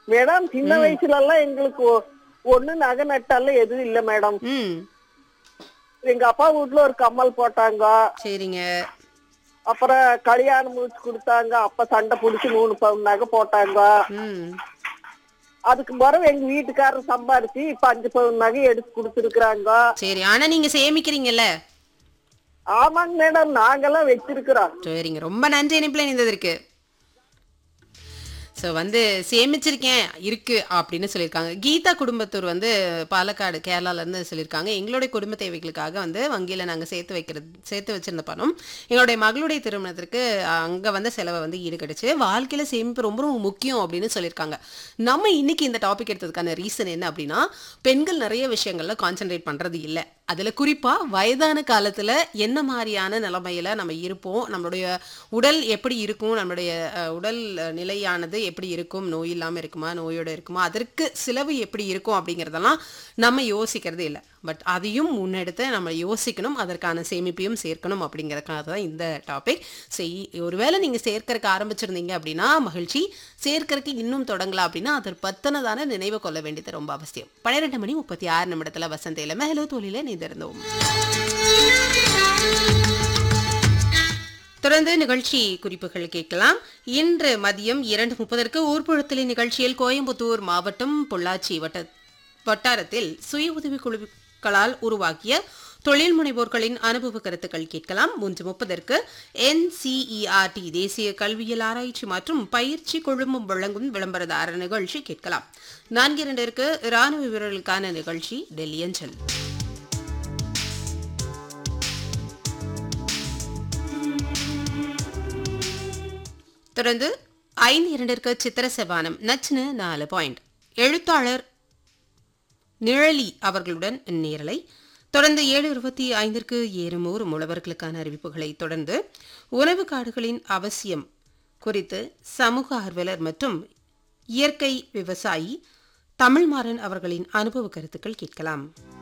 madam சின்ன வயசுல எல்லாம் எங்களுக்கு ஒ- ஒண்ணு நகை நட்டாலும் எதுவும் இல்ல மேடம் ம் எங்க அப்பா வீட்டுல ஒரு கம்மல் போட்டாங்க சரிங்க அப்புறம் கல்யாணம் முடிச்சு கொடுத்தாங்க அப்ப சண்டை புடிச்சு மூணு பவுன் நகை போட்டாங்க ம் அதுக்கு பிறகு எங்க வீட்டுக்காரர் சம்பாரிச்சு இப்ப அஞ்சு பவுன் நகை எடுத்து கொடுத்துருக்குறாங்க சரி ஆனா நீங்க சேமிக்கிறீங்கல்ல ஆமாங்க மேடம் நாங்கெல்லாம் வச்சிருக்கிறோம் சரிங்க ரொம்ப நன்றி இணைப்பில் இணைந்ததற்கு ஸோ வந்து சேமிச்சிருக்கேன் இருக்கு அப்படின்னு சொல்லியிருக்காங்க கீதா குடும்பத்தூர் வந்து பாலக்காடு கேரளால இருந்து சொல்லியிருக்காங்க எங்களுடைய குடும்ப தேவைகளுக்காக வந்து வங்கியில நாங்க சேர்த்து வைக்கிறது சேர்த்து வச்சிருந்த பணம் எங்களுடைய மகளுடைய திருமணத்திற்கு அங்க வந்து செலவை வந்து ஈடுகடிச்சு வாழ்க்கையில சேமிப்பு ரொம்ப ரொம்ப முக்கியம் அப்படின்னு சொல்லியிருக்காங்க நம்ம இன்னைக்கு இந்த டாபிக் எடுத்ததுக்கான ரீசன் என்ன அப்படின்னா பெண்கள் நிறைய விஷயங்கள்ல கான்சென்ட்ரேட் பண்றது இல்லை அதுல குறிப்பா வயதான காலத்துல என்ன மாதிரியான நிலைமையில நம்ம இருப்போம் நம்மளுடைய உடல் எப்படி இருக்கும் நம்மளுடைய அஹ், உடல் அஹ், நிலையானது எப்படி இருக்கும் நோய் இல்லாம இருக்குமா நோயோட இருக்குமா அதற்கு செலவு எப்படி இருக்கும் அப்படிங்கறதெல்லாம் நம்ம யோசிக்கிறது இல்லை பட் அதையும் முன்னெடுத்து நம்ம யோசிக்கணும் அதற்கான சேமிப்பையும் சேர்க்கணும் அப்படிங்கறதுக்காக தான் இந்த டாபிக் செய் ஒருவேளை நீங்க சேர்க்கறதுக்கு ஆரம்பிச்சிருந்தீங்க அப்படின்னா மகிழ்ச்சி சேர்க்கறதுக்கு இன்னும் தொடங்கலாம் அப்படின்னா அதை பத்தனதான நினைவு கொள்ள வேண்டியது ரொம்ப அவசியம் பன்னிரெண்டு மணி முப்பத்தி ஆறு நிமிடத்துல வசந்த இளம ஹலோ தொழில நீந்திருந்தோம் தொடர்ந்து நிகழ்ச்சி குறிப்புகள் கேட்கலாம் இன்று மதியம் இரண்டு முப்பதற்கு ஊர்ப்புழத்தலி நிகழ்ச்சியில் கோயம்புத்தூர் மாவட்டம் பொள்ளாச்சி வட்ட வட்டாரத்தில் சுய உதவி குழுக்களால் உருவாக்கிய தொழில் முனைவோர்களின் அனுபவ கருத்துக்கள் கேட்கலாம் மூன்று முப்பதற்கு என்சிஇஆர்டி தேசிய கல்வியல் ஆராய்ச்சி மற்றும் பயிற்சி குழுமம் வழங்கும் விளம்பரதார நிகழ்ச்சி கேட்கலாம் நான்கு இரண்டிற்கு ராணுவ வீரர்களுக்கான நிகழ்ச்சி டெல்லி அஞ்சல் தொடர்ந்து ஐந்து இரண்டிற்கு சித்திர செவ்வானம் நச்சுன்னு நாலு பாயிண்ட் எழுத்தாளர் நிழலி அவர்களுடன் நேரலை தொடர்ந்து ஏழு இருபத்தி ஐந்திற்கு ஏறுமூறு உழவர்களுக்கான அறிவிப்புகளை தொடர்ந்து உணவு காடுகளின் அவசியம் குறித்து சமூக ஆர்வலர் மற்றும் இயற்கை விவசாயி தமிழ்மாறன் அவர்களின் அனுபவ கருத்துக்கள் கேட்கலாம்